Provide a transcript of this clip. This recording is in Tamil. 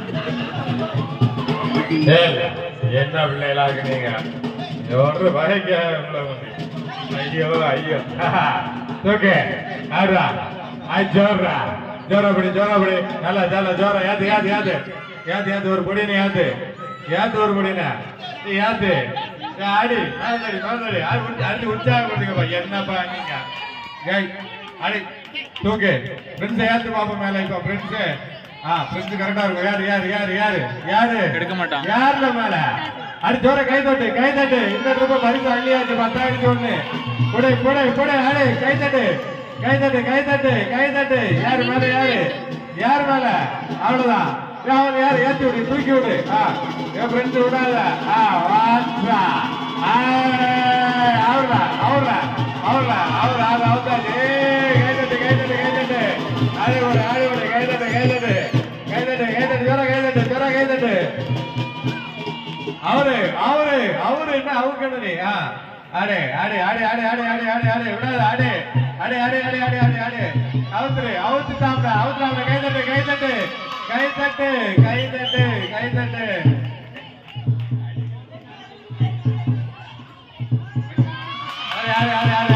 ஏய், என்ன பிள்ளைகளா இருக்கீங்க ஒரு வகைக்கு உள்ள வந்து. ஐயோ ஐயோ ஓகே ஆடுறா ஆய் ஜோர்ரா ஜோரா படி ஜோரா படி நல்லா ஜால ஜோரா ஏத்து ஏத்து ஏத்து ஏத்து ஏத்து ஒரு பொடினு ஏத்து ஏத்து ஒரு பொடின நீ ஏத்து ஏய், ஆடி மேலடி மேலடி ஆடி உற்சா- அடி உற்சாகப்படுத்துங்கப்பா என்னப்பா நீங்க ஏய் அடி தூக்கு பிரின்ஸ் ஏத்து பாப்போம் மேல இப்ப பிரின்ஸ் ஆ பிரின்ஸ் கரெக்டா இருக்கும் யாரு யாரு யாரு யாரு யாரு எடுக்க மாட்டான். யாருல மேல அடி ஜோர கை தட்டு கை தட்டு இந்த ரூபாய் பரிசு அள்ளியாச்சு பத்தாயிரத்தி ஒண்ணு கொடை கொடை கொடை அடி கை தட்டு கை தட்டு கை தட்டு கை தட்டு யாரு மேல யாரு யார் மேல அவ்வளவுதான் ஏய், அவன் யாரு ஏத்தி விடு தூக்கி விடு ஆ என் ஃப்ரெண்ட்ஸ் விடாத ஆ வாட்சா அவர்ல அவர்ல அவர்ல அவர் அது அவர்தான் ஏய் கை தட்டு கை தட்டு கை தட்டு ஆடி விடு ஆடி விடு கை தட்டு கை தட்டு கை தட்டு கை தட்டு ஜோர கை தட்டு ஜோர கை தட்டு அவரு அவரு அவரு என்ன அவருக்கு நீ ஆ ஆடு ஆடு ஆடு ஆடு ஆடு ஆடு ஆடு ஆடு விடாத ஆடு ஆடு ஆடு ஆடு ஆடு ஆடு ஆடு அவுத்துரு அவுத்து தாம்டா அவுத்து கை தட்டு கை தட்டு கை தட்டு கை தட்டு கை தட்டு ஆடு ஆடு ஆடு ஆடு